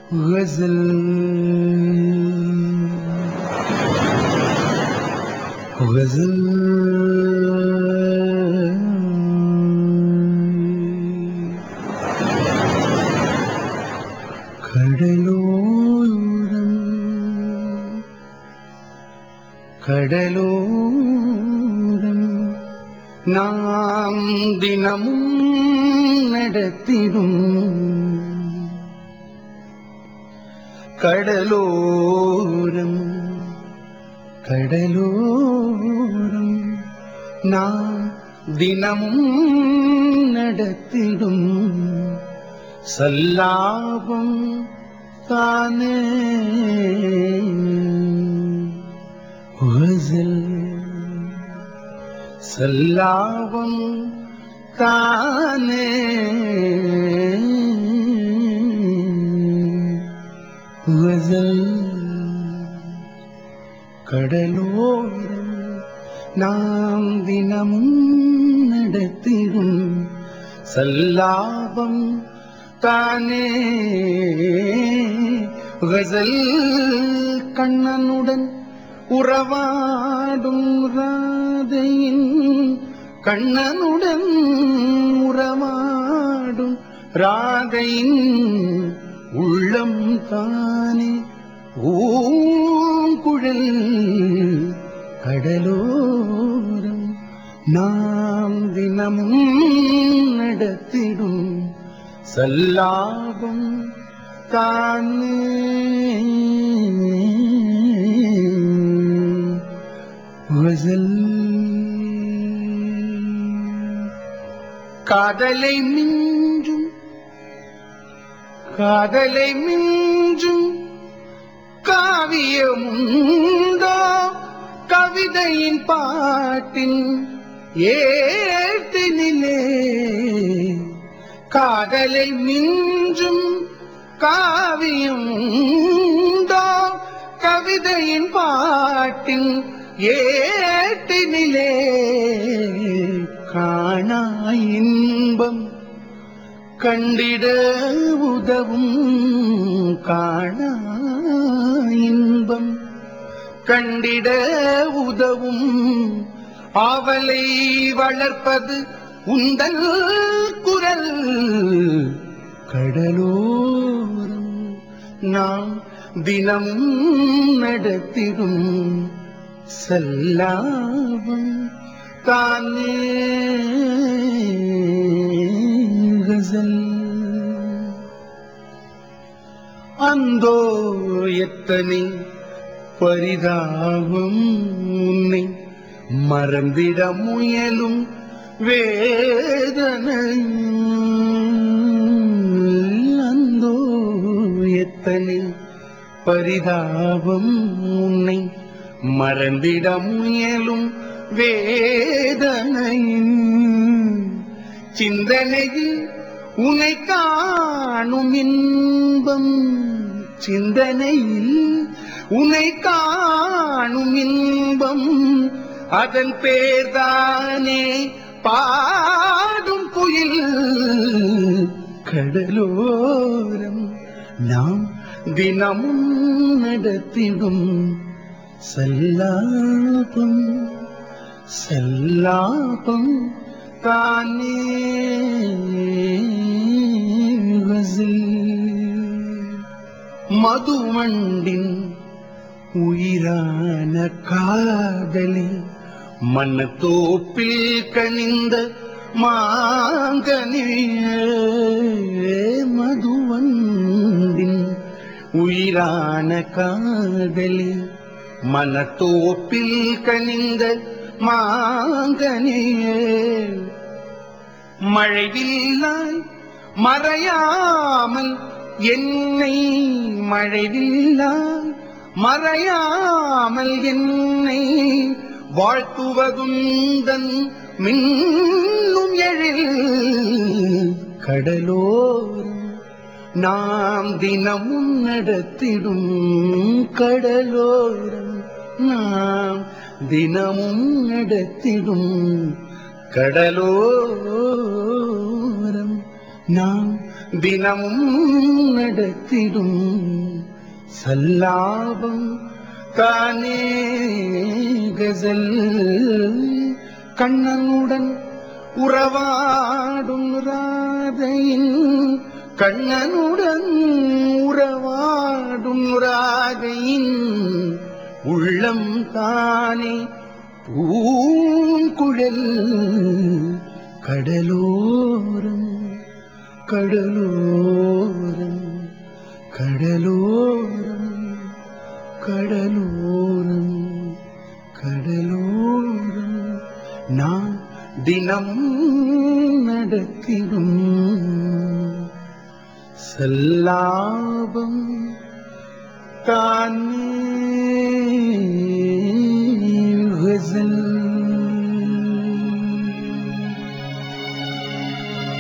غزل غزل கடலோரம் கடலோரம் நாம் தினமும் நடத்திடும் கடலோரம் கடலோரம் நாம் தினமும் நடத்திடும் சல்லாபம் தானே غزل சல்லாபம் தானே غزل கடலோரம் நாம் தினமும் நடத்திடும் சல்லாபம் தானே கசல் கண்ணனுடன் உறவாடும் ராதையின் கண்ணனுடன் உறவாடும் ராதையின் உள்ளம் தானே ஓங்குழல் கடலோரம் நாம் தினமும் நடத்திடும் சல்லாபம் தானே வசல் காதலை மிஞ்சும் காதலை மிஞ்சும் காவியமுண்டோ கவிதையின் பாட்டின் ஏத்தினிலே காதலை மிஞ்சும் காவியமுண்டோ கவிதையின் பாட்டின் ஏட்டினிலே காணா இன்பம் கண்டிட உதவும் காண இன்பம் கண்டிட உதவும் ஆவலை வளர்ப்பது உந்தல் குரல் கடலோரம் நாம் தினமும் நடத்திடும் சல்லாபம் தானே கசல் அந்தோ எத்தனை பரிதாபம் உன்னை மறந்திட முயலும் வேதனை அந்தோ எத்தனை பரிதாபம் உன்னை மறந்திட முயலும் வேதனையின் சிந்தனையில் உன்னை காணும் இன்பம் சிந்தனையில் உன்னை காணும் இன்பம் அதன் பேர்தானே பாடும் குயில் கடலோரம் நாம் தினமும் நடத்திடும் சல்லாபம் சல்லாபம் தானே கசில் மதுவண்டின் உயிரான காதலி மன்னத்தோப்பில் கனிந்த மாங்கனியே மதுவண்டின் உயிரான காதலி மனத்தோப்பில் கனிந்த மாங்கனியே மழைவில்லாய் மறையாமல் என்னை மழைவில்லாய் மறையாமல் என்னை வாழ்த்துவதுந்தன் மின்னும் எழில் கடலோரம் நாம் தினமும் நடத்திடும் கடலோரம் நாம் தினமும் நடத்திடும் கடலோரம் நாம் தினமும் நடத்திடும் சல்லாபம் தானே கசல் கண்ணனுடன் உறவாடும் ராதையின் கண்ணனுடன் உறவாடும் ராதையின் உள்ளம் தானே பூங்குழல் கடலோரம் கடலோரம் கடலோரம் கடலோரம் கடலோரம் நான் தினம் நடத்திடும் சல்லாபம் தானே கசல்